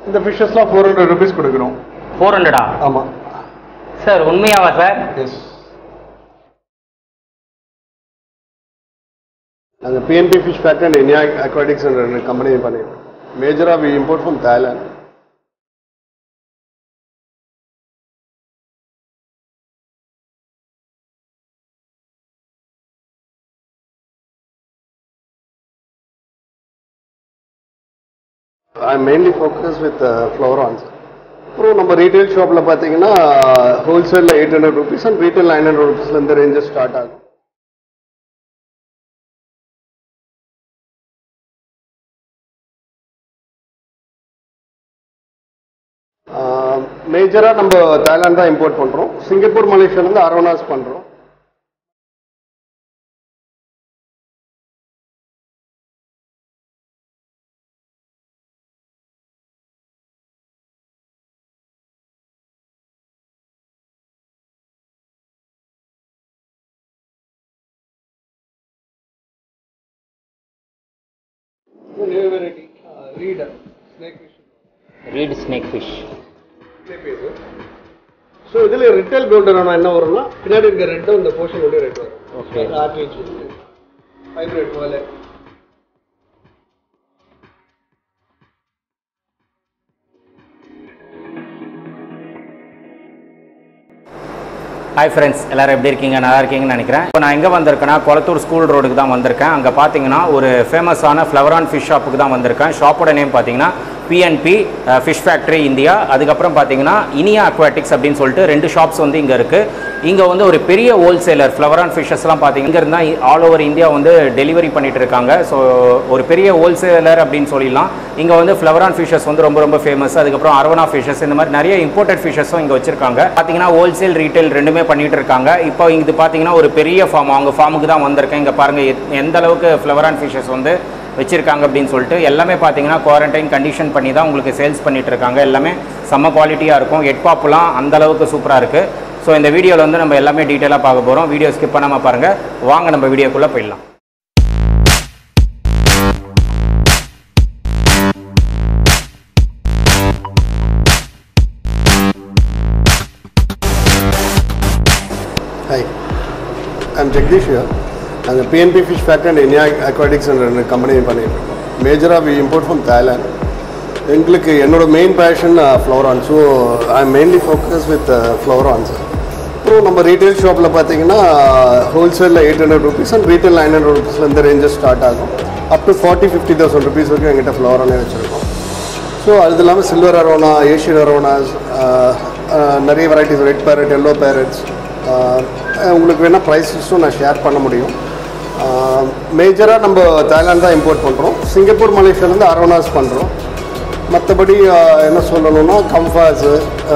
இந்த ஃபிஷ்ஷஸ்லாம் four hundred rupees கொடுக்குறோம் ஃபோர் ஹண்ட்ரடா ஆமாம் சார் உண்மையாவா சார் எஸ் நாங்கள் PNB fish factory and India aquatics ரெண்டு கம்பெனி பண்ணியிருக்கோம் மேஜராக we import from Thailand I mainly focus with flowerhorns அப்புறம் நம்ம ரீட்டைல் ஷாப்பில் பார்த்தீங்கன்னா ஹோல்சேலில் eight hundred rupees and retail nine hundred ருபீஸில் இந்த ரேஞ்சஸ் ஸ்டார்ட் ஆகும் மேஜராக நம்ம தாய்லாந்து தான் இம்போர்ட் பண்ணுறோம் சிங்கப்பூர் மலேசியாலேருந்து அரோனாஸ் பண்ணுறோம் new variety reader snake fish reed snake fish so இதில் ரிட்டேல் கோல்டன் என்ன வரும்னா பின்னாடி இருக்க ரெட்டும் இந்த போர்ஷனுடைய ரெட் வரும் ஓகே ஆர்டிஹெச் ஹைப்ரிட் போல ஹாய் ஃப்ரெண்ட்ஸ் எல்லாரும் எப்படி இருக்கீங்க நல்லா இருக்கீங்கன்னு நினைக்கிறேன் இப்போ நான் எங்கே வந்திருக்கேன்னா கொளத்தூர் ஸ்கூல் ரோடுக்கு தான் வந்திருக்கேன் அங்கே பார்த்தீங்கன்னா ஒரு ஃபேமஸான ஃப்ளவரான் ஃபிஷ் ஷாப்புக்கு தான் வந்திருக்கேன் ஷாப்போட நேம் பார்த்தீங்கன்னா பிஎன்பி ஃபிஷ் ஃபேக்ட்ரி இந்தியா அதுக்கப்புறம் பார்த்தீங்கன்னா இனியா அக்வாட்டிக்ஸ் அப்படின்னு சொல்லிட்டு ரெண்டு ஷாப்ஸ் வந்து இங்கே இருக்குது இங்கே வந்து ஒரு பெரிய ஹோல்சேலர் ஃப்ளவரான் ஃபிஷ்ஷஸ்லாம் பார்த்தீங்கன்னா இங்கே இருந்தால் ஆல் ஓவர் இந்தியா வந்து டெலிவரி பண்ணிட்டு இருக்காங்க ஸோ ஒரு பெரிய ஹோல்சேலர் அப்படின்னு சொல்லிடலாம் இங்கே வந்து ஃப்ளவரான் ஃபிஷஸ் வந்து ரொம்ப ரொம்ப ஃபேமஸ் அதுக்கப்புறம் அரவணா ஃபிஷஸ் இந்த மாதிரி நிறைய இம்போர்ட்டட் ஃபிஷஸும் இங்கே வச்சிருக்காங்க பார்த்தீங்கன்னா ஹோல்சேல் ரீட்டைல் ரெண்டுமே பண்ணிட்டு இருக்காங்க இப்போ இது பார்த்தீங்கன்னா ஒரு பெரிய ஃபார்ம் அவங்க ஃபார்முக்கு தான் வந்திருக்கேன் இங்கே பாருங்க எத்- எந்த அளவுக்கு ஃப்ளவரான் ஃபிஷஸ் வந்து வச்சிருக்காங்க அப்படின்னு சொல்லிட்டு எல்லாமே பார்த்தீங்கன்னா குவாரண்டைன் கண்டிஷன் பண்ணி தான் உங்களுக்கு சேல்ஸ் பண்ணிட்டு இருக்காங்க எல்லாமே செம்ம குவாலிட்டியாக இருக்கும் ஹெட் பாப்புலாம் அந்த அளவுக்கு சூப்பராக இருக்குது ஸோ இந்த வீடியோவில் வந்து நம்ம எல்லாமே டீட்டெயிலாக பார்க்க போகிறோம் வீடியோ ஸ்கிப் பண்ணாமல் பாருங்கள் வாங்க நம்ம வீடியோக்குள்ளே போயிடலாம் ஹாய் ஐம் ஜெகதீஷ் நாங்கள் PNB fish factory and India aquatics ரெண்டு கம்பெனி பண்ணியிருக்கோம் மேஜராக வி இம்போர்ட் ஃப்ரம் தாய்லாந்து எங்களுக்கு என்னோட main passion flowerhorn so I mainly focus with flowerhorns அப்புறம் நம்ம ரீட்டைல் ஷாப்பில் பார்த்தீங்கன்னா ஹோல்சேலில் eight hundred rupees and retail nine hundred ருபீஸில் இந்த ரேஞ்சஸ் ஸ்டார்ட் ஆகும் up to forty fifty thousand rupees வரைக்கும் எங்கிட்ட ஃப்ளவரானே வச்சுருக்கோம் ஸோ அது இல்லாமல் சில்வர் அரோனா ஏஷியன் அரோனாஸ் நிறைய varieties red parrot yellow parrots உங்களுக்கு வேணால் ப்ரைஸஸும் நான் ஷேர் பண்ண முடியும் மேஜராக நம்ம தாய்லாந்து தான் இம்போர்ட் பண்ணுறோம் சிங்கப்பூர் மலேசியாலேருந்து அரோனாஸ் பண்ணுறோம் மற்றபடி என்ன சொல்லணும்னா கம்ஃபாஸு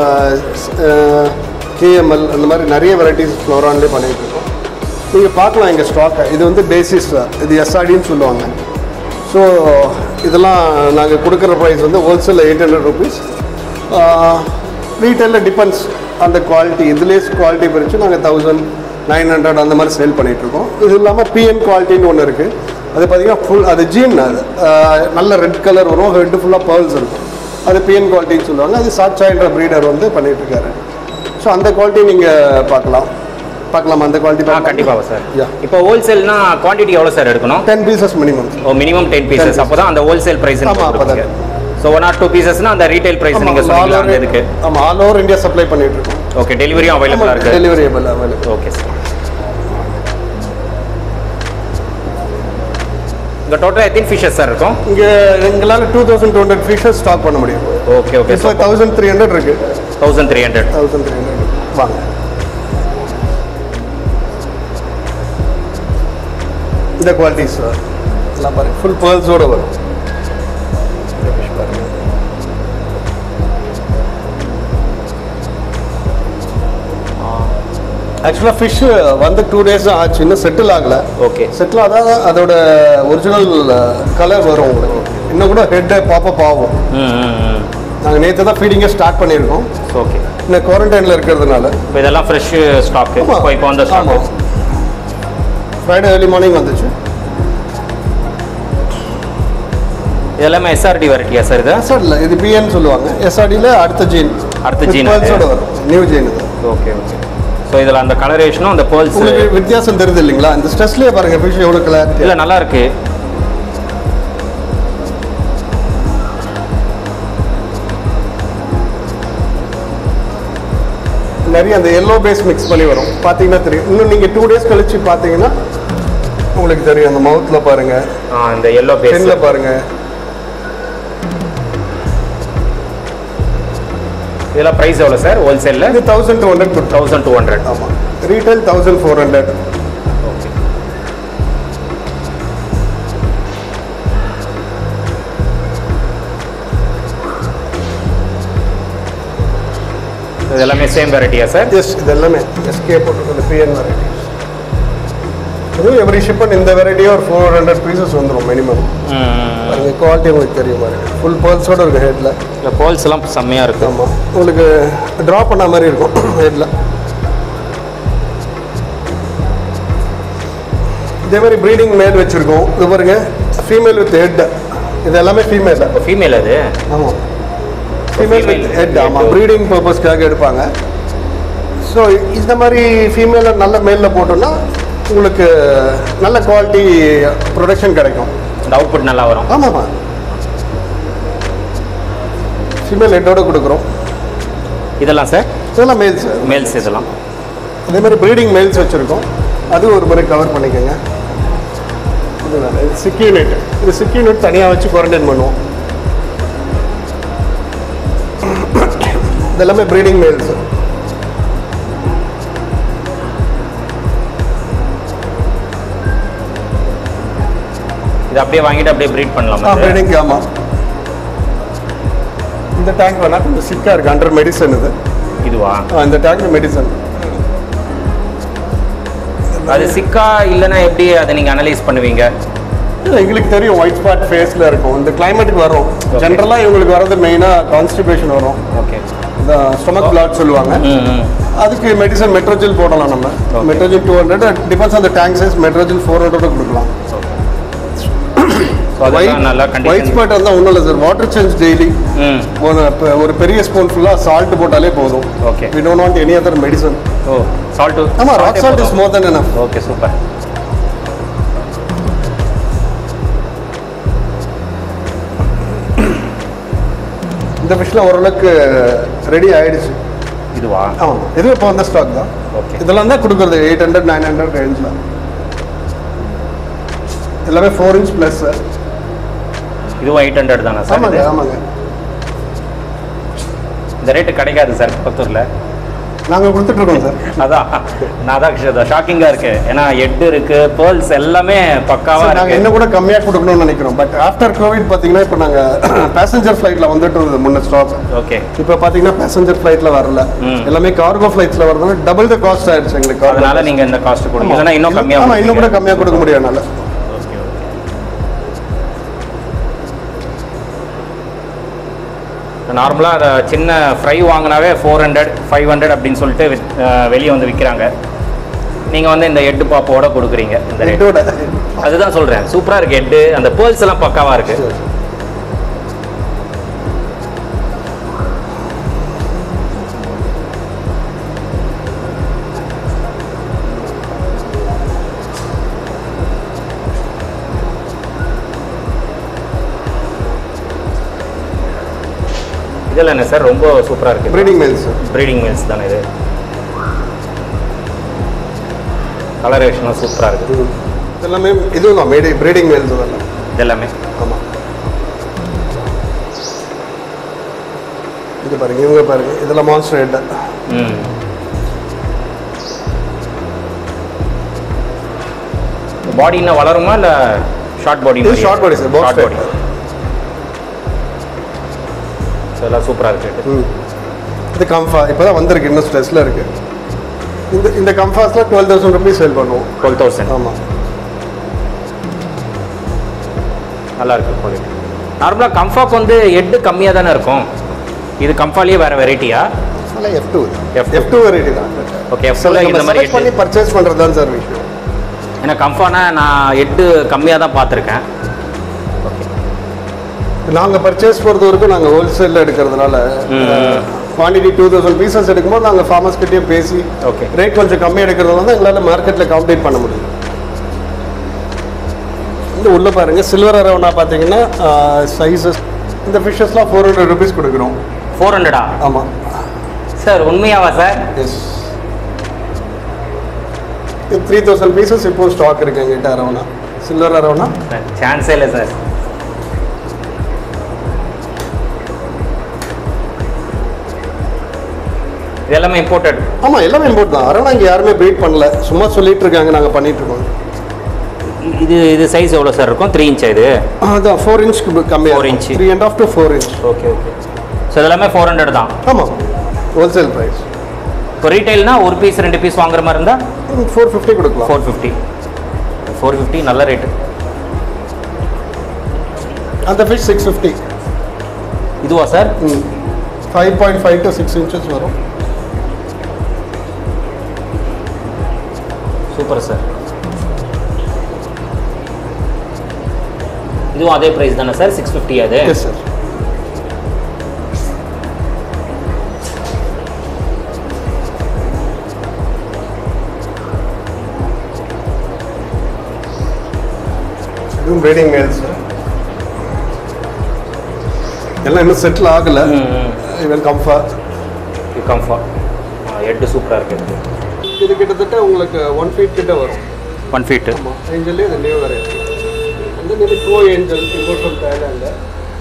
கேஎம்எல் அந்த மாதிரி நிறைய வெரைட்டிஸ் ஃப்ளோரான்லேயே பண்ணிகிட்டு இருக்கோம் நீங்கள் பார்க்கலாம் எங்கள் ஸ்டாக்கை இது வந்து பேசிஸ் இது எஸ்ஆர்டின்னு சொல்லுவாங்க ஸோ இதெல்லாம் நாங்கள் கொடுக்குற ப்ரைஸ் வந்து ஹோல்சேலில் எயிட் ஹண்ட்ரட் ருபீஸ் ரீட்டைலில் டிபெண்ட்ஸ் அந்த குவாலிட்டி இதுலேயே குவாலிட்டி பிரித்து நாங்கள் தௌசண்ட் நைன் ஹண்ட்ரட் அந்த மாதிரி சேல் பண்ணிகிட்ருக்கோம் இது இல்லாமல் பிஎன் குவாலிட்டின்னு ஒன்று இருக்குது அது பார்த்தீங்கன்னா ஃபுல் அது ஜீன் அது ஆஹ் நல்ல ரெட் கலர் வரும் ஹெட் ஃபுல்லாக பேர்ல்ஸ் இருக்கும் அது பிஎன் குவாலிட்டின்னு சொல்லுவாங்க அது சாட்சாயின்ற ப்ரீடர் வந்து பண்ணிகிட்ருக்காரு ஸோ அந்த குவாலிட்டி நீங்கள் பார்க்கலாம் பார்க்கலாமா அந்த குவாலிட்டி ஆ கண்டிப்பாக சார் Yeah. இப்போ ஹோல்சேல்னா குவான்டிட்டி எவ்வளோ சார் எடுக்கணும் டென் பீசஸ் மினிமம் ஓ மினிமம் டென் பீசஸ் அப்போ தான் அந்த ஹோல்சேல் ப்ரைஸ் ஆமா, அப்பதான். ஸோ ஒன் ஆர் டூ பீசஸ்னா அந்த ரீட்டைல் ப்ரைஸ் நீங்கள் சொன்னீங்களா அந்த இதுக்கு ஆமாம் ஆல் ஓவர் இந்தியா சப்ளை பண்ணிட்டு இருக்கோம் ஓகே டெலிவரியும் அவைலபிளாக இருக்குது டெலிவரியபிள் அவைலபிள் ஓகே சார் இங்கே டோட்டலாக எத்தனை ஃபிஷஸ் சார் இருக்கும் இங்கே எங்களால் two thousand two hundred fishes stock பண்ண முடியும் ஓகே ஓகே இப்போ தௌசண்ட் த்ரீ ஹண்ட்ரட் இருக்கு thousand three hundred thousand three hundred வாங்க இந்த குவாலிட்டிஸ் எல்லாம் பாருங்க ஃபுல் பேர்ல்ஸோட வரும் இந்த fish பாருங்க ஆக்சுவலாக ஃபிஷ் வந்து டூ டேஸ் ஆச்சு இன்னும் செட்டில் ஆகலை ஓகே செட்டில் ஆதான் அதோட ஒரிஜினல் கலர் வரும் உங்களுக்கு இன்னும் கூட ஹெட்டு பாப்பப் ஆகும் ம் ம் ம் நாங்கள் நேற்று தான் ஃபீடிங்கே ஸ்டார்ட் பண்ணியிருக்கோம் ஓகே இந்த குவாரண்டைனில் இருக்கிறதுனால இப்போ இதெல்லாம் ஃப்ரெஷ் ஸ்டாக்கு ஆமா. இப்போ இப்போ அந்த ஸ்டாக் ஆமா. ஃப்ரைடே ஏர்லி மார்னிங் வந்துச்சு இது எல்லாமே எஸ்ஆர்டி வெரைட்டியா சார் இது எஸ்ஆர்டியில் இது பிஎன்னு சொல்லுவாங்க எஸ்ஆர்டியில் அடுத்த ஜீன் அடுத்த gene அது. பேர்ஸோட வரும் நியூ ஜீன் இது ஓகே ஓகே ஸோ இதில் அந்த கலரேஷனும் அந்த பேர்ல்ஸ் உங்களுக்கு வித்தியாசம் தெரியுது இல்லைங்களா இந்த ஸ்ட்ரெஸ்லேயே பாருங்க ஃபிஷ் எவ்வளோ கிளாரிட்டி இல்லை நல்லா இருக்கு நிறைய அந்த எல்லோ பேஸ் மிக்ஸ் பண்ணி வரும் பார்த்தீங்கன்னா தெரியும் இன்னும் நீங்கள் டூ டேஸ் கழிச்சு பார்த்தீங்கன்னா உங்களுக்கு தெரியும் அந்த மவுத்தில் பாருங்க ஆ இந்த எல்லோ பேஸ் பென்னில் பாருங்க இதெல்லாம் ப்ரைஸ் எவ்வளோ சார் ஹோல்சேலில் இது தௌசண்ட் டூ ஹண்ட்ரட் கொடுத்தோம் தௌசண்ட் டூ ஹண்ட்ரட் ஆமாம் retail thousand four hundred okay இது எல்லாமே சேம் வெரைட்டியா சார் எஸ் இது எல்லாமே எஸ்கே போட்டிருக்கிறது பிஎன் வெரைட்டி இதுவும் எவ்ரி ஷிப்பன் இந்த வெரைட்டியாக ஒரு ஃபோர் ஹண்ட்ரட் பீசஸ் வந்துடும் மினிமம் பாருங்க குவாலிட்டி உங்களுக்கு தெரியும் பாருங்க ஃபுல் பேர்ல்ஸோட இருக்கும் ஹெட்டில் இல்லை பேர்ல்ஸ் எல்லாம் செம்மையாக இருக்கு ஆமாம் உங்களுக்கு ட்ரா பண்ண மாதிரி இருக்கும் ஹெட்டில் இதே மாதிரி ப்ரீடிங் மேல் வச்சுருக்கோம் இது பாருங்க ஃபீமேல் வித் ஹெட் இது எல்லாமே ஃபீமேல் ஃபீமேல் அது ஆமாம் female with Female head head. ஆமாம் ப்ரீடிங் பர்பஸ்க்காக எடுப்பாங்க ஸோ இந்த மாதிரி ஃபீமேலை நல்ல மேலில் போட்டோம்னா உங்களுக்கு நல்ல குவாலிட்டி ப்ரொடக்ஷன் கிடைக்கும் இந்த அவுட்புட் நல்லா வரும் ஆமாம்மா ஃபீமேல் ஹெட்டோட கொடுக்குறோம் இதெல்லாம் சார் இதெல்லாம் மேல்ஸ் மேல்ஸ் இதெல்லாம் அதே மாதிரி ப்ரீடிங் மேல்ஸ் வச்சுருக்கோம் அது ஒரு முறை கவர் பண்ணிக்கோங்க இது வேற. இது சிக் யூனிட் இது சிக் யூனிட் தனியாக வச்சு குவாரண்டைன் பண்ணுவோம் இது எல்லாமே ப்ரீடிங் மேல்ஸ் இது அப்படியே வாங்கிட்டு அப்படியே ப்ரீட் பண்ணலாம் ப்ரீடிங் ஆமாம் இந்த டேங்க் வேணா கொஞ்சம் சிக்காக இருக்குது அண்டர் மெடிசன் இது இதுவா ஆ, இந்த டேங்க் மெடிசன் அது சிக்கா இல்லைன்னா எப்படி அதை நீங்கள் அனலைஸ் பண்ணுவீங்க இல்லை எங்களுக்கு தெரியும் ஒயிட் ஸ்பாட் ஃபேஸில் இருக்கும் இந்த கிளைமேட்டுக்கு வரும் ஜென்ரலாக இவங்களுக்கு வர்றது மெயினாக கான்ஸ்டிபேஷன் வரும் ஓகே இந்த ஸ்டொமக் பிளாட் சொல்லுவாங்க ம் ம் அதுக்கு மெடிசன் மெட்ரோஜில் போடலாம் நம்ம Okay. Metrogyl two hundred depends அந்த tank size Metrogyl four hundred கொடுக்கலாம் ஸோ அதெல்லாம் நல்லா ஒயிட் கண்டிஷன் ஸ்பாட் இருந்தால் ஒன்றும் இல்லை சார் வாட்டர் சேஞ்ச் டெய்லி ம் ஒரு இப்ப ஒரு பெரிய ஸ்பூன் ஃபுல்லாக சால்ட் போட்டாலே போதும் okay we don't want any other medicine ஓ சால்ட்டு ஆமாம் rock salt is more then என்ன ஓகே சூப்பர் இந்த ஃபிஷ்லாம் ஓரளவுக்கு ரெடி ஆயிடுச்சு இதுவா ஆமாம் இது இப்போ வந்த ஸ்டாக் தான் ஓகே இதெல்லாம் தான் கொடுக்குறது எயிட் ஹண்ட்ரட் நைன் ஹண்ட்ரட் ரேஞ்சில் எல்லாமே ஃபோர் இன்ச் ப்ளஸ் சார் இதுவும் எயிட் ஹண்ட்ரட் தானே சார் ஆமாங்க இது? ஆமாங்க இந்த ரேட்டு கிடைக்காது சார் பத்தூரில் நாங்கள் கொடுத்துட்ருக்கோம் சார் அதான் நான் அதான் ஷாக்கிங்காக இருக்கு ஏன்னா எட்டு இருக்கு பேர்ல்ஸ் எல்லாமே பக்காவாக நாங்கள் இருக்கு இன்னும் கூட கம்மியாக கொடுக்கணும்னு நினைக்கிறோம் பட் ஆஃப்டர் கோவிட் பார்த்தீங்கன்னா இப்போ நாங்கள் பேசஞ்சர் ஃப்ளைட்டில் வந்துட்டு இருந்தது முன்ன ஸ்டாக் ஓகே இப்போ பார்த்தீங்கன்னா பேசஞ்சர் ஃப்ளைட்டில் வரல ம். எல்லாமே கார்கோ ஃப்ளைட்ஸில் வரதுனால டபுள் த காஸ்ட் ஆயிடுச்சு எங்களுக்கு cargo. அதனால நீங்க இந்த காஸ்ட் கொடுங்க இல்லைன்னா இன்னும் கம்மியாக ஆமாம் இன்னும் கூட கம்மியாக கொடுக்க முடியும் என்னால் ஓகே ஓகே நார்மலாக அதை சின்ன ஃப்ரை வாங்கினாவே ஃபோர் ஹண்ட்ரட் ஃபைவ் ஹண்ட்ரட் அப்படின்னு சொல்லிட்டு வித்- அஹ் வெளியே வந்து விற்கிறாங்க நீங்கள் வந்து இந்த எட்டு பாப்போட கொடுக்குறீங்க இந்த ரேட் இதோட அதுதான் சொல்கிறேன் சூப்பராக இருக்குது எட்டு அந்த பேர்ல்ஸ் எல்லாம் பக்காவாக இருக்குது இதெல்லாம் என்ன சார் ரொம்ப சூப்பராக இருக்குது ப்ரீடிங் மெயில்ஸ் ப்ரீடிங் மில்ஸ் தானே இது கலரேஷனும் சூப்பராக இருக்குது எல்லாமே இதுவும் தான் மேடி ப்ரீடிங் மெயில்ஸ் அதெல்லாம் இதெல்லாமே ஆமாம் இது பாருங்க இவங்க பாருங்க இதெல்லாம் மான்ஸ்டர் ஹெட் ம் பாடி இன்னும் வளருமா இல்லை ஷார்ட் பாடி இது short body sir box short body head so எல்லாம் சூப்பராக இருக்குது ம் இது கம்ஃபா இப்போ தான் வந்திருக்கு இன்னும் ஸ்ட்ரெஸ்ஸில் இருக்கு இந்த இந்த கம்ஃபாஸில் டுவெல் தௌசண்ட் ருபீஸ் சேல் பண்ணுவோம் டுவெல் தௌசண்ட் ஆமாம் நல்லா இருக்கு குவாலிட்டி நார்மலாக கம்ஃபாக்கு வந்து எட்டு கம்மியாக தானே இருக்கும் இது கம்ஃபாலேயே வேறு வெரைட்டியா அதெல்லாம் F two F2. F two variety தான் ஓகே எஃப்ல இந்த மாதிரி செலக்ட் பண்ணி எட்டு பர்ச்சேஸ் பண்ணுறது தான் சார் விஷயம் ஏன்னா கம்ஃபானா நான் எட்டு கம்மியாக தான் பார்த்துருக்கேன் ஓகே நாங்கள் பர்ச்சேஸ் பொறுத்த வரைக்கும் நாங்கள் ஹோல்சேலில் எடுக்கிறதுனால குவான்டிட்டி டூ தௌசண்ட் பீசஸ் எடுக்கும்போது நாங்கள் ஃபார்மர்ஸ் கிட்டேயே பேசி ஓகே ரேட் கொஞ்சம் கம்மியாக எடுக்கிறதுனால தான் எங்களால் மார்க்கெட்டில் காம்படேட் பண்ண முடியும் இந்த உள்ள பாருங்க சில்வர் அரவணா பார்த்தீங்கன்னா சைஸஸ் இந்த ஃபிஷ்ஷஸ்லாம் ஃபோர் ஹண்ட்ரட் ருபீஸ் கொடுக்குறோம் ஃபோர் ஹண்ட்ரடா ஆமாம் சார் உண்மையாவா sir yes three thousand pieces இப்போ ஸ்டாக் இருக்கு எங்கிட்ட அரவணா சில்வர் அரவணா சான்ஸே இல்லை சார் இது எல்லாமே இம்போர்ட்டட் ஆமாம் எல்லாமே இம்போர்ட் தான் அரவணா இங்கே யாருமே ப்ரீட் பண்ணல சும்மா சொல்லிட்டு இருக்காங்க நாங்கள் பண்ணிட்டு இருக்கோம் இது இது சைஸ் எவ்வளோ சார் இருக்கும் த்ரீ இன்ச் இது அதான் ஃபோர் இன்ச்க்கு கம்மியாக Four inch. Three and half to four inch okay okay so இதெல்லாமே ஃபோர் ஹண்ட்ரட் தான் ஆமாம் ஹோல்சேல் ப்ரைஸ் இப்போ ரீட்டைல்னா ஒரு பீஸ் ரெண்டு பீஸ் வாங்குற மாதிரி இருந்தால் ஃபோர் ஃபிஃப்டி கொடுக்கலாம் ஃபோர் ஃபிஃப்டி ஃபோர் ஃபிஃப்டி நல்ல ரேட்டு அந்த ஃபிஷ் சிக்ஸ் ஃபிஃப்டி இதுவா sir five point five to six inches வரும் சூப்பர் சார் இதுவும் அதே ப்ரைஸ் தானே சார் சிக்ஸ் ஃபிஃப்டி அது எஸ் சார் இதுவும் ப்ரீடிங் மேல்ஸ் எல்லாம் இன்னும் செட்டில் ஆகலை இவன் கம்ஃபர்ட் இது கம்ஃபர்ட் ஹெட்டு சூப்பராக இருக்குது இது கிட்டத்தட்ட உங்களுக்கு ஒன் ஃபீட் கிட்ட வரும் ஒன் ஃபீட்டு ஆமாம் ஏஞ்சல்லே இது நியூ வெரைட்டி வந்து இது bro angel import from Thailand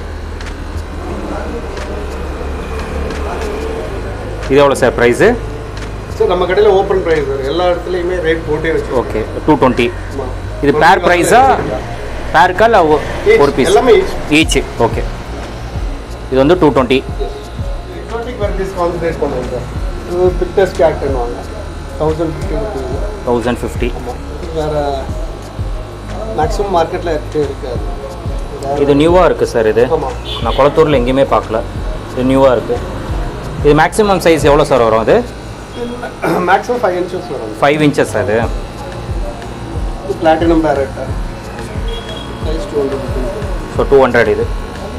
இது எவ்வளோ சார் ப்ரைஸு சார் நம்ம கடையில் ஓப்பன் ப்ரைஸ் எல்லா இடத்துலையுமே ரேட் போட்டே வச்சு ஓகே டூ டுவெண்ட்டி இது பேர் ப்ரைஸா பேருக்கா இல்லை ஒரு பீஸ் எல்லாமே each. ஈச் ஓகே இது வந்து two twenty exotic varieties concentrate பண்ணுவோம் சார் இது பிக்டர்ஸ் கேட்டுன்னு thousand fifty rupees thousand fifty வேறு மேக்ஸிமம் மார்க்கெட்டில் இருக்கே இருக்காது இது நியூவாக இருக்குது சார் இது ஆமாம் நான் குளத்தூரில் எங்கேயுமே பார்க்கல இது நியூவாக இருக்குது இது மேக்ஸிமம் சைஸ் எவ்வளோ சார் வரும் அது மேக்ஸிமம் ஃபைவ் இன்ச்சஸ் வரும் ஃபைவ் இன்ச்சஸ் அது platinum parrot size two hundred so two hundred இது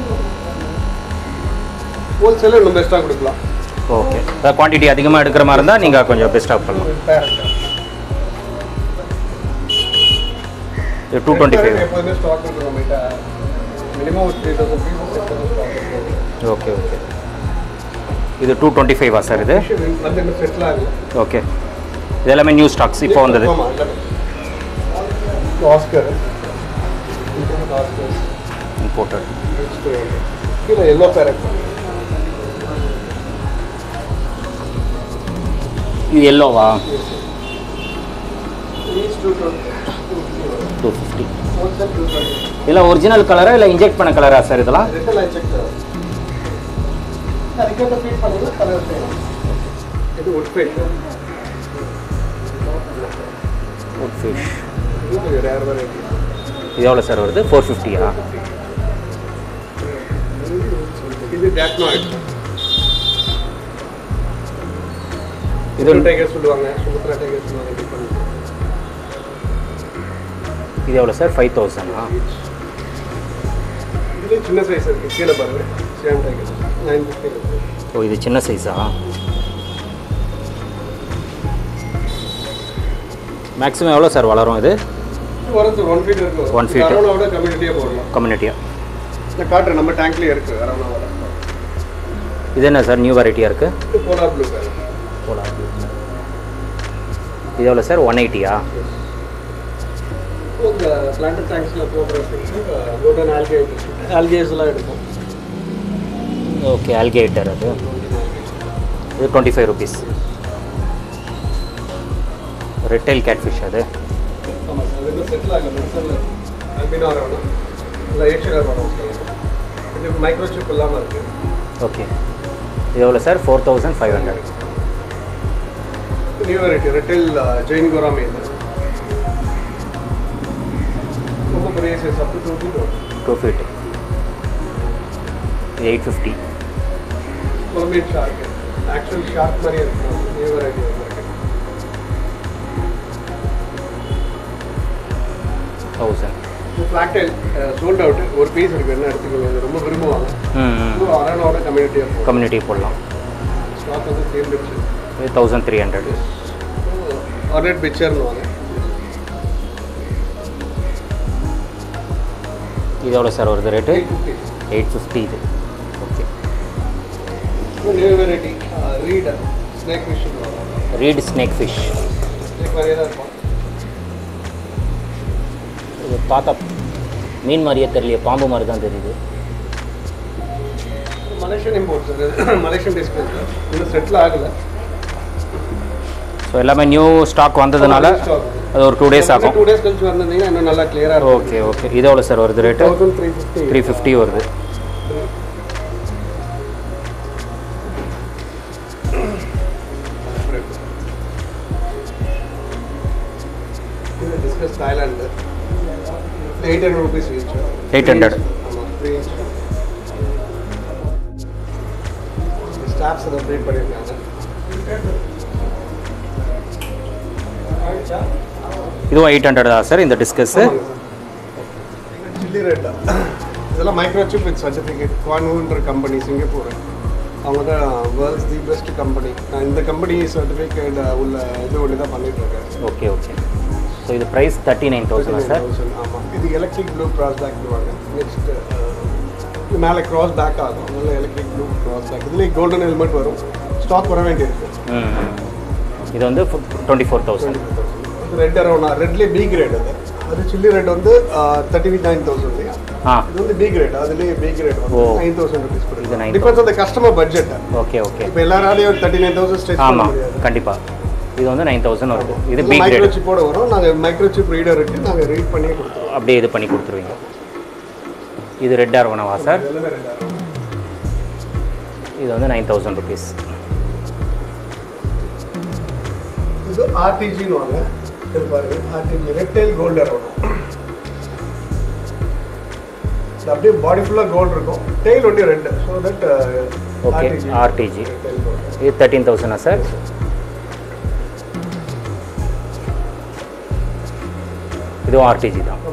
ஹோல்சேலில் இன்னும் பெஸ்ட்டாக கொடுக்கலாம் ஓகே அதாவது குவான்டிட்டி அதிகமாக எடுக்கிற மாதிரி இருந்தால் நீங்கள் கொஞ்சம் பெஸ்ட்டாக பண்ணலாம் பேரட் இது டூ டுவெண்ட்டி ஃபைவ் எப்போதுமே ஸ்டாக் இருக்குது நம்மகிட்ட மினிமம் ஒரு three thousand pieces stock okay okay இது டூ டுவெண்ட்டி ஃபைவா சார் இது வந்து இன்னும் செட்டில் ஆகல ஓகே இது எல்லாமே நியூ ஸ்டாக்ஸ் இப்போ வந்தது ஆமாம் எல்லாமே ஆஸ்கர் ஆஸ்கர் இம்போர்ட்டட் கீழே எல்லோ பேரட் இது எல்லோவா each two two fifty wholesale two twenty இதெல்லாம் ஒரிஜினல் கலரா இல்லை இன்ஜெக்ட் பண்ண கலரா சார் இதெல்லாம் ரிட்டன் ஐ செக் அதுக்கு ஃபீட் பண்ணீங்கன்னா கலர் செய்யலாம் இது உட் ஃபீட் குட் ஃபிஷ் இது ரேர் வெரைட்டி இது எவ்வளோ சார் வருது ஃபோர் ஃபிஃப்டியா இது டேக்னாய்ட் இது இது டைகர் சொல்லுவாங்க சுமத்ரா டைகர் சொல்லுவாங்க டிஃபரெண்ட் இது எவ்வளோ சார் ஃபைவ் தௌசண்டா இதுலேயே சின்ன சைஸ் இருக்குது கீழே பாருங்க சேம் டைகர் நைன் ஃபிஃப்டி ஓ இது சின்ன சைஸா மேக்ஸிமம் எவ்வளோ சார் வளரும் இது இது வரது ஒன் ஃபீட் இருக்கு One feet. அரவணாவோட கம்யூனிட்டியாக போடலாம் கம்யூனிட்டியா இந்த காட்டுறேன் நம்ம டேங்க்லேயே இருக்குது அரவணாவோட இது என்ன சார் நியூ வெரைட்டியாக இருக்குது இது போலார் ப்ளூ பேர் போலாம் இது எவ்வளோ சார் ஒன் எயிட்டியா இந்த பிளான்ட் டேங்க்ஸில் போடுற கோல்டன் ஆல்கேட் ஆல்கேஸ் எல்லாம் எடுக்கும் ஓகே ஆல்கேட்டர் அது இது twenty five rupees retail catfish அது ஆமாம் சார் இது செட்டில் ஆகல மென்சரில் அல்பினோ அரவணா இல்லை ஏஷியர் அரவணா இது மைக்ரோசிப் இல்லாமல் இருக்குது ஓகே இது எவ்வளோ sir four thousand five hundred new variety red tail giant கோரா மீன் ரொம்ப பெரிய size up to two kilo two feet eight fifty Colombian shark actual shark மாதிரி இருக்கும் நியூ வெரைட்டி இருக்கு தௌசண்ட் ஃப்ளாக்டைல் சோல்ட் அவுட் ஒரு பீஸ் இருக்கு என்ன எடுத்துக்கோங்க இது ரொம்ப விரும்புவாங்க ம் ம் இது அரணோட கம்யூனிட்டியாக இருக்கும் கம்யூனிட்டி போடலாம் ஸ்டாக் வந்து தீர்ந்துருச்சு இது தௌசண்ட் த்ரீ ஹண்ட்ரட் ஆர்டர் பிக்சர்னு வாங்க இது எவ்வளோ சார் வருது rate eight fifty eight fifty இது okay new variety reader snake ஃபிஷ்னு வாங்க ரீட் ஸ்னேக் ஃபிஷ் ஸ்னேக் மாதிரியே தான் இருக்கும் இது பார்த்தா மீன் மாதிரியே தெரியலையே பாம்பு மாதிரி தான் தெரியுது Malaysian import sir Malaysian displays இன்னும் செட்டில் ஆகலை ஸோ எல்லாமே நியூ ஸ்டாக் வந்ததுனால அது ஒரு டூ டேஸ் ஆகும் டூ டேஸ் கழிச்சு வந்திருந்தீங்கன்னா இன்னும் நல்லா கிளியராக இருக்கும் ஓகே ஓகே இது எவ்வளோ சார் வருது rate thousand three fifty three fifty வருது இது discus Thailand eight hundred rupees reach 800. ஆமாம் த்ரீ இன்ச் ஸ்டாஃப்ஸ் அதை ப்ரீட் பண்ணியிருக்காங்க இதுவும் எயிட் ஹண்ட்ரட் தான் சார் இந்த டிஸ்கஸ்ஸு சில்லி ரெட் இதெல்லாம் மைக்ரோசிப் வித் சர்டிஃபிகேட் குவான்வூன்ற கம்பெனி சிங்கப்பூர் அவங்க தான் வேர்ல்ட்ஸ் தி பெஸ்ட் கம்பெனி நான் இந்த கம்பெனி சர்டிஃபிகேட் உள்ள இது ஒன்று தான் பண்ணிட்டு இருக்கேன் ஓகே ஓகே ஸோ இது ப்ரைஸ் தேர்ட்டி நைன் தௌசண்டா சார் ஆமாம் இது எலக்ட்ரிக் ப்ளூ கிராஸ் பேக் வாங்க நெக்ஸ்ட் இது மேலே கிராஸ் பேக் ஆகும் அதனால எலக்ட்ரிக் ப்ளூ கிராஸ் பேக் இதுலேயே கோல்டன் ஹெல்மெட் வரும் ஸ்டாக் வர வேண்டியிருக்கு ம் இது வந்து டுவெண்ட்டி ஃபோர் தௌசண்ட் இது ரெட் அரௌனா ரெட்லேயே பி கிரேட் அது அது சில்லி ரெட் வந்து தேர்ட்டி நைன் தௌசண்ட் இல்லையா ஆ இது வந்து பி கிரேட் அதுலேயே பி கிரேட் வந்து ஓ. நைன் தௌசண்ட் ருபீஸ் இது 9,000. டிபெண்ட்ஸ் அந்த கஸ்டமர் பட்ஜெட் ஓகே ஓகே இப்போ எல்லாராலையும் தேர்ட்டி நைன் தௌசண்ட் ஸ்டேட் பண்ண ஆமாம் முடியாது கண்டிப்பாக இது வந்து நைன் தௌசண்ட் வருது இது பி மைக்ரோ கிரேட் சிப்போட வரும் நாங்கள் மைக்ரோ சிப் ரீடர் இருக்கு நாங்கள் ரீட் பண்ணி கொடுத்துருவோம் அப்படியே இது பண்ணி கொடுத்துருவீங்க இது ரெட் ஆர்வனவா சார் எல்லாமே ரெண்டாயிரம் இது வந்து நைன் தௌசண்ட் ருபீஸ் இது ஆர்டிஜின்னு வாங்க இது பாருங்க ஆர்டிஜி ரெட்டைல் கோல்டு வரும் இது அப்படியே பாடி ஃபுல்லாக கோல்டு இருக்கும் டெய்ல் ஒட்டி red so that okay RTG இது தேர்ட்டீன் தௌசண்டா சார் இதுவும் ஆர்டிஜி தான்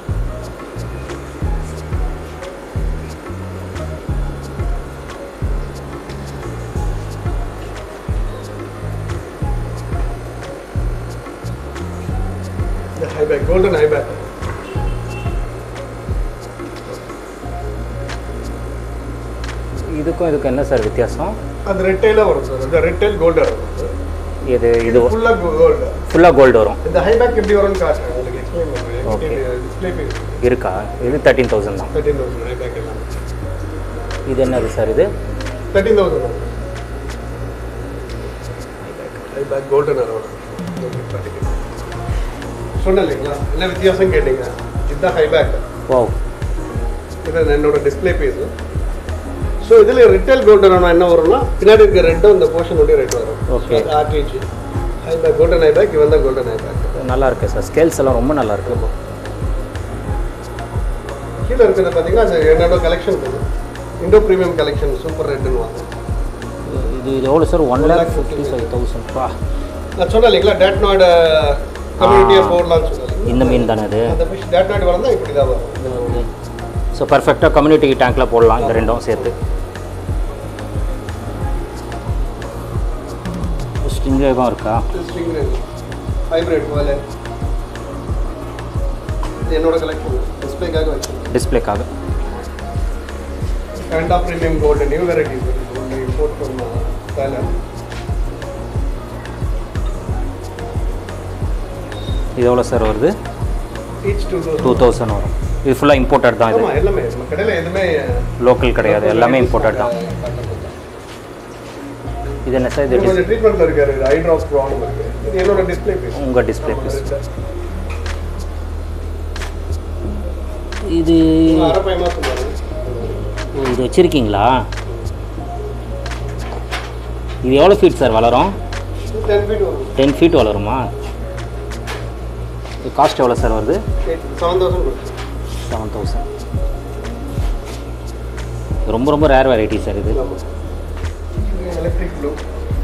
இந்த ஹைபேக் கோல்டன் ஹைபேக் இதுக்கும் இதுக்கும் என்ன சார் வித்தியாசம் அது ரெட்டைலாக வரும் சார் இந்த ரெட்டைல் கோல்டு வரும் இது இது ஃபுல்லாக கோல்டு ஃபுல்லாக கோல்டு வரும் இந்த ஹைபேக் எப்படி வரும்னு காட்டுறேன் உங்களுக்கு எக்ஸ்பிளைன் Okay. பண்ணுறேன் டிஸ்பிளே பேஸ் இருக்கா இது தேர்ட்டீன் தௌசண்ட் தான் தேர்ட்டீன் தௌசண்ட் ஹைபேக் எல்லாம் இது என்னது சார் இது தேர்ட்டீன் தௌசண்ட் ஹைபேக் கோல்டன் அரௌண்ட் சொன்னேன் இல்லைங்களா என்ன வித்தியாசம் கேட்டீங்க இதுதான் ஹைபேக் ஓ இது என்னோட டிஸ்பிளே பீஸ் ஸோ இதில் ரிட்டைல் கோல்டன் என்ன வரும்னா பின்னாடி இருக்க ரெட்டும் இந்த போர்ஷனுடைய ரெட் வரும் Okay. RTG high back golden high back இவன் தான் கோல்டன் ஹைபேக் நல்லா இருக்கு சார் ஸ்கேல்ஸ் எல்லாம் ரொம்ப நல்லா இருக்கு கீழே இருக்கிறது பார்த்தீங்கன்னா அது என்னோட collection Indo premium collection super ரெட்னு வாங்க இது இது எவ்வளோ sir one lakh fifty five thousand பா நான் சொன்னேன் இல்லைங்களா டேட்னாய்டு கம்யூனிட்டியாக போடலாம்னு சொன்னேன் இந்த மீன் தானே இது அந்த ஃபிஷ் டேட்னாய்டு வளர்ந்தா இப்படி தான் வரும் ஸோ பர்ஃபெக்டாக கம்யூனிட்டி டேங்க்கில் போடலாம் இந்த ரெண்டும் சேர்த்து ஸ்ட்ரிங்கேவும் இருக்கா ஹைப்ரிட் போல இது என்னோட கலெக்ஷன் டிஸ்பிளேக்காக வச்சிருக்கேன் டிஸ்பிளேக்காக panda premium gold new varieties import பண்ண தாய்லாந்து இது எவ்வளோ சார் வருது ஈச் டூ டூ தௌசண்ட் வரும் இது ஃபுல்லாக இம்போர்ட்டட் தான் இது ஆமாம் எல்லாமே நம்ம கடையில் எதுவுமே லோக்கல் கிடையாது எல்லாமே இம்போர்ட்டட் தான் இது என்ன சார் இது இது கொஞ்சம் ட்ரீட்மெண்ட்டில் இருக்காரு ஐ ட்ராப் ப்ராப்ளம் இருக்கு இது என்னோட டிஸ்பிளே பீஸ் உங்கள் டிஸ்பிளே பீஸ் இது அரை பயமாக சொன்னாரு இது வச்சுருக்கீங்களா இது எவ்வளோ ஃபீட் சார் வளரும் டென் ஃபீட் வரும் டென் ஃபீட் வளருமா இது காஸ்ட் எவ்வளோ சார் வருது செவன் தௌசண்ட் கொடுத்து செவன் தௌசண்ட் ரொம்ப ரொம்ப ரேர் வெரைட்டி சார் இது எலக்ட்ரிக் ப்ளூ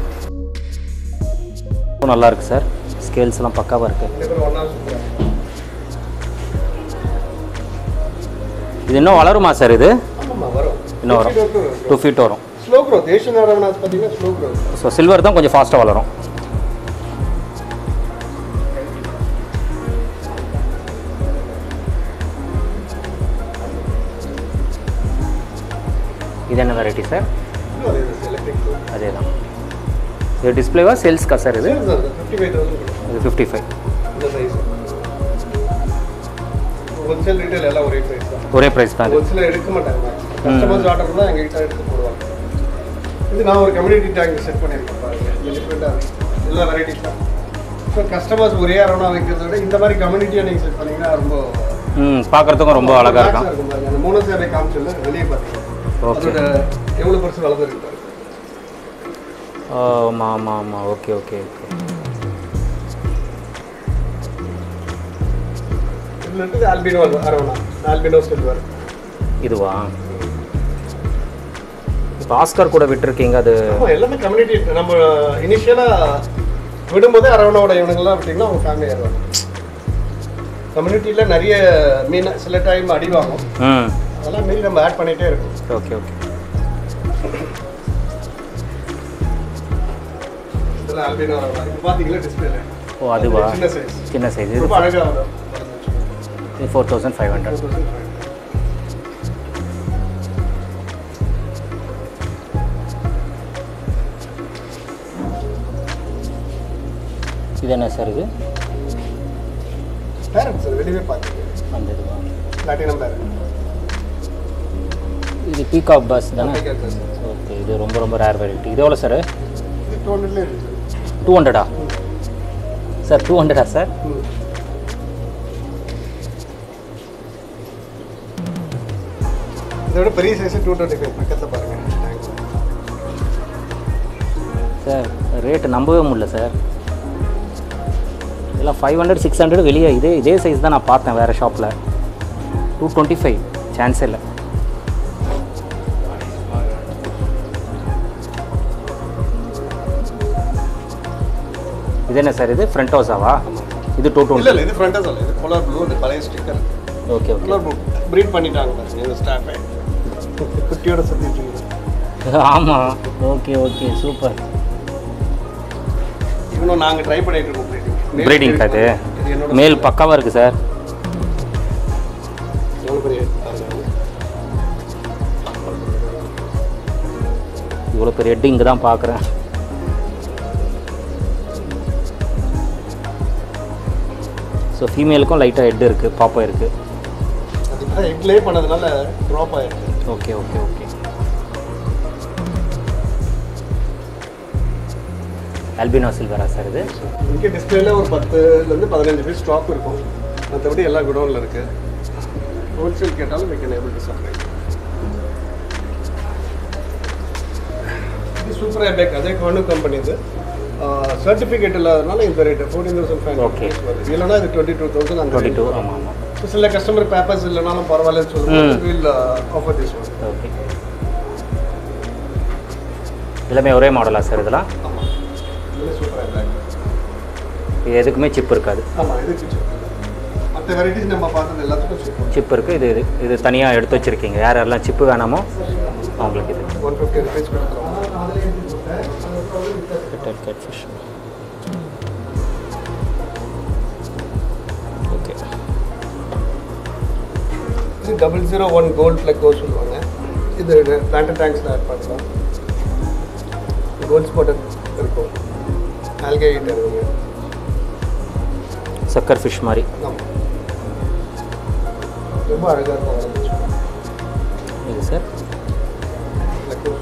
ரொம்ப நல்லா இருக்கு சார் ஸ்கேல்ஸ் எல்லாம் பக்காவாக இருக்கு ரெண்டு பேரும் ஒன்றா சுற்றுறாங்க இது இன்னும் வளருமா சார் இது ஆமாம்மா வரும் இன்னும் வரும் டூ ஃபீட் வரும் ஸ்லோ க்ரோத் ஏஷியன் அரவணாஸ் பார்த்தீங்கன்னா ஸ்லோ க்ரோத் ஸோ சில்வர் தான் கொஞ்சம் ஃபாஸ்ட்டாக வளரும் இது என்ன வெரைட்டி சார் எலக்ட்ரிக் அதே தான் இது டிஸ்பிளேவா சேல்ஸ்க்கா சார் இது ஃபிஃப்டி ஃபைவ் தௌசண்ட் இது ஃபிஃப்டி ஃபைவ் இந்த சைஸ் ஹோல்சேல் ரீட்டைல் எல்லாம் ஒரே ப்ரைஸ் தான் ஒரே ப்ரைஸ் தான் இது ஹோல்சேல் எடுக்க மாட்டாங்க கஸ்டமர்ஸ் ஆர்டர் தான் எங்ககிட்ட எடுத்து போடுவாங்க இது நான் ஒரு கம்யூனிட்டி டேங்க் செட் பண்ணியிருக்கேன் பாருங்க டிஃப்ரெண்ட்டாக எல்லா வெரைட்டிஸ் தான் ஸோ கஸ்டமர்ஸ் ஒரே அரவணா வைக்கிறத விட இந்த மாதிரி கம்யூனிட்டியை நீங்கள் செட் பண்ணீங்கன்னா ரொம்ப ம் பார்க்குறதுக்கும் ரொம்ப அழகாக relax-ஆ இருக்கும் இருக்கும் பாருங்க அந்த மூணு சேவை காமிச்சல வெளியே பார்த்தீங்க ஓகே அதோட எவ்வளோ பர்சன்ட் வளர்ந்து இருக்கு பாருங்க ஆமாம் ஆமாம் ஆமாம் ஓகே ஓகே ஓகே இதில் இருக்குது ஆல்பினோ அரவணா ஆல்பினோ சில்வர் இதுவா இப்போ ஆஸ்கர் கூட விட்டுருக்கீங்க அது ஆமாம் எல்லாமே கம்யூனிட்டி நம்ம இனிஷியலாக விடும்போதே அரவணோட இவனுங்கெல்லாம் விட்டிங்கன்னா அவங்க ஃபேமிலி ஆயிடுவாங்க கம்யூனிட்டியில் நிறைய மீன் சில டைம் அடி வாங்கும் ம் அதெல்லாம் மீறி நம்ம ஆட் பண்ணிகிட்டே இருக்கும் ஓகே ஓகே இதெல்லாம் ஆல்பினோ அரவணா இப்போ பார்த்தீங்களா டிஸ்பிளேல ஓ அதுவா சின்ன சைஸ் சின்ன சைஸ் இது ரொம்ப அழகாக வரும் இது ஃபோர் தௌசண்ட் ஃபைவ் ஹண்ட்ரட் இது என்ன சார் இது பேரண்ட்ஸ் வெளியே பார்த்தீங்க அந்த இதுவா பிளாட்டினம் பேரண்ட் இது பீகாக் பஸ் தானே ஓகே இது ரொம்ப ரொம்ப ரேர் வெரைட்டி இது எவ்வளோ சார் இது டூ ஹண்ட்ரட்லேயே இருக்குது டூ ஹண்ட்ரடா சார் டூ ஹண்ட்ரடா சார் ம். இதோட பெரிய சைஸ் டூ டுவெண்ட்டி ஃபைவ் பக்கத்தில் பாருங்க Thanks. சார் ரேட்டு நம்பவே முடியல சார் இதெல்லாம் ஃபைவ் ஹண்ட்ரட் சிக்ஸ் ஹண்ட்ரட் வெளியே இதே இதே சைஸ் தான் நான் பார்த்தேன் வேறு ஷாப்பில் டூ டுவெண்ட்டி ஃபைவ் சான்ஸே இல்லை இது என்ன சார் இது ஃப்ரண்ட் ஹவுஸாவா இது டூ இல்ல டுவெண்ட்டி இல்ல இது ஃப்ரண்டா சொல்ல இது கோலார் ப்ளூ இந்த பழைய ஸ்டிக்கர் ஓகே ஓகே கோலார் ப்ளூ ப்ரீட் பண்ணிட்டாங்க பாருங்க இந்த ஸ்டாஃபை குட்டியோட சுத்திட்டு இருக்குது ஆமாம் ஓகே ஓகே சூப்பர் இன்னும் நாங்க ட்ரை பண்ணிட்டு இருக்கோம் ப்ரீடிங் ப்ரீடிங் அது இது என்னோட மேல் பக்காவாக இருக்குது சார் எவ்வளவு பெரிய பாருங்க. இவ்வளோ பெரிய ஹெட் இங்கே தான் பார்க்குறேன் ஸோ ஃபீமேலுக்கும் லைட்டாக ஹெட் இருக்குது பாப்பா இருக்குது அது இப்போ எக் லே பண்ணதுனால ட்ராப் ஆயிருக்கு ஓகே ஓகே ஓகே ஆல்பினோ சில்வரா சார் இது இங்கே டிஸ்பிளேல ஒரு பத்துலேருந்து பதினஞ்சு பீஸ் ஸ்டாக் இருக்கும் மற்றபடி எல்லா குடோனில் இருக்கு ஹோல்சேல் கேட்டாலும் we can able to supply இது சூப்பர் ஏபேக் அதே கார்னு கம்பெனி இது சர்டிஃபிகேட் இல்லாதனால இந்த rate fourteen thousand five Okay. வருது இல்லைனா இது டுவெண்ட்டி டூ தௌசண்ட் அந்த டுவெண்ட்டி டூ ஆமாம் ஆமாம் So, சில கஸ்டமர் பேப்பர்ஸ் இல்லைனாலும் பரவாயில்லன்னு சொல்லுவாங்க will offer this one okay எல்லாமே ஒரே மாடலா சார் இதெல்லாம் ஆமாம் இது சூப்பர் ஏபேக் இது எதுக்குமே சிப் இருக்காது ஆமாம் இது மற்ற வெரைட்டிஸ் நம்ம பார்த்தது எல்லாத்துக்கும் சூப்பர் சிப் இருக்குது இது இது இது தனியாக எடுத்து வச்சுருக்கீங்க யார் யாரெல்லாம் சிப்பு வேணாமோ அவங்களுக்கு இது ஒன் ஃபிஃப்டி ருபீஸ் கொடுக்குறோம் Kettle catfish. ஓகே இது double zero one gold pleco சொல்லுவாங்க இது பிளான்ட் டேங்க்ஸில் ஆட் பண்ணலாம் கோல்ட் ஸ்பாட்டட் இருக்கும் ஆல்கே ஹீட்டர் சக்கர் ஃபிஷ் மாதிரி ஆமாம் ரொம்ப அழகாக இருக்கும் ஆரம்பிச்சு இது சார் ஃப்ளெக்கோ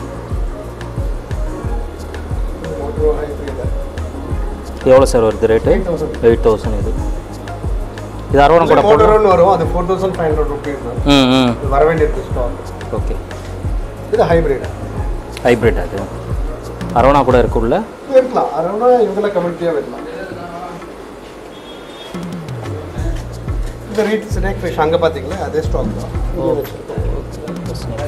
மோட்டரோ ஹைப்ரிட் எவ்வளோ சார் வருது rate eight thousand eight thousand இது இது அறுபது கூட போட்டு மோட்டரோன்னு வரும் அது four thousand five hundred rupees தான் ம் ம் இது வர வேண்டியிருக்கு ஸ்டாக் ஓகே இது ஹைப்ரிட் ஹைப்ரிட் அது அரோனா கூட இருக்குள்ள இருக்கலாம் அரௌண்டா இவங்கள கம்யூனிட்டியாக வரலாம் இந்த ரீட் ஸ்னேக் ஃபிஷ் அங்கே பார்த்தீங்களா அதே ஸ்டாக் தான் இங்கே வச்சிருக்கோம்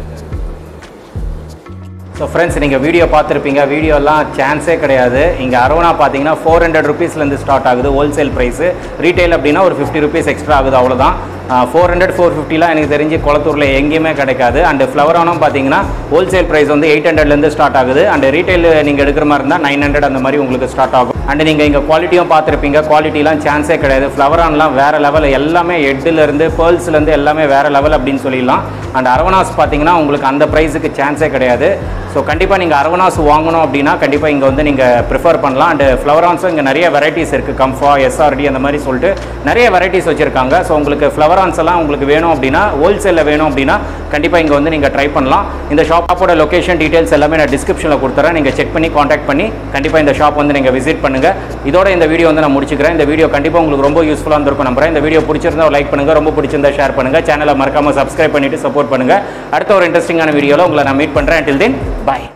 ஸோ ஃப்ரெண்ட்ஸ் நீங்கள் வீடியோ பார்த்துருப்பீங்க வீடியோலாம் சான்ஸே கிடையாது இங்கே அரோனா பார்த்தீங்கன்னா ஃபோர் ஹண்ட்ரட் ருபீஸ்லேருந்து ஸ்டார்ட் ஆகுது ஹோல்சேல் ப்ரைஸு ரீட்டைல் அப்படின்னா ஒரு ஃபிஃப்டி ருபீஸ் எக்ஸ்ட்ரா ஆகுது அவ்வளோதான் ஃபோர் ஹண்ட்ரட் ஃபோர் ஃபிஃப்டிலாம் எனக்கு தெரிஞ்சு குளத்தூரில் எங்கேயுமே கிடைக்காது அண்ட் ஃப்ளவரானும் பார்த்தீங்கன்னா ஹோல்சேல் ப்ரைஸ் வந்து எயிட் ஹண்ட்ரட்லேருந்து ஸ்டார்ட் ஆகுது அண்ட் ரீட்டைல் நீங்கள் எடுக்கிற மாதிரி இருந்தால் நைன் ஹண்ட்ரட் அந்த மாதிரி உங்களுக்கு ஸ்டார்ட் ஆகும் அண்ட் நீங்கள் இங்கே குவாலிட்டியும் பார்த்துருப்பீங்க குவாலிட்டிலாம் சான்ஸே கிடையாது ஃப்ளவரான்லாம் வேறு லெவல் எல்லாமே எட்டுலேருந்து பேர்ல்ஸ்லேருந்து எல்லாமே வேறு லெவல் அப்படின்னு சொல்லிடலாம் அண்ட் அரவணாஸ் பார்த்தீங்கன்னா உங்களுக்கு அந்த ப்ரைஸுக்கு சான்ஸே கிடையாது ஸோ கண்டிப்பாக நீங்கள் அரவணாஸ் வாங்கணும் அப்படின்னா கண்டிப்பாக இங்கே வந்து நீங்கள் ப்ரிஃபர் பண்ணலாம் அண்ட் ஃப்ளவரான்ஸும் இங்கே நிறைய வெரைட்டிஸ் இருக்குது கம்ஃபா எஸ்ஆர்டி அந்த மாதிரி சொல்லிட்டு நிறைய வெரைட்டிஸ் வச்சுருக்காங்க ஸோ உங்களுக்கு ஃப்ளவரான்ஸ் எல்லாம் உங்களுக்கு வேணும் அப்படின்னா ஹோல்சேலில் வேணும் அப்படின்னா கண்டிப்பாக இங்கே வந்து நீங்கள் ட்ரை பண்ணலாம் இந்த ஷாப்போட லொகேஷன் டீட்டெயில்ஸ் எல்லாமே நான் டிஸ்கிரிப்ஷனில் கொடுத்துறேன் நீங்கள் செக் பண்ணி காண்டாக்ட் பண்ணி கண்டிப்பாக இந்த ஷாப் வந்து நீங்கள் விசிட் பண்ணுங்கள் இதோட இந்த வீடியோ வந்து நான் முடிச்சுக்கிறேன் இந்த வீடியோ கண்டிப்பாக உங்களுக்கு ரொம்ப யூஸ்ஃபுல்லாக இருந்திருக்கும் நம்புறேன் இந்த வீடியோ பிடிச்சிருந்தா லைக் பண்ணுங்கள் ரொம்ப பிடிச்சிருந்தா ஷேர் பண்ணுங்கள் சேனலை மறக்காமல் சப்ஸ்கிரைப் பண்ணிவிட்டு சப்போர்ட் பண்ணுங்கள் அடுத்த ஒரு இன்ட்ரெஸ்டிங்கான வீடியோவில் உங்களை நான் மீட் பண்ணுறேன் டில் தென் பாய்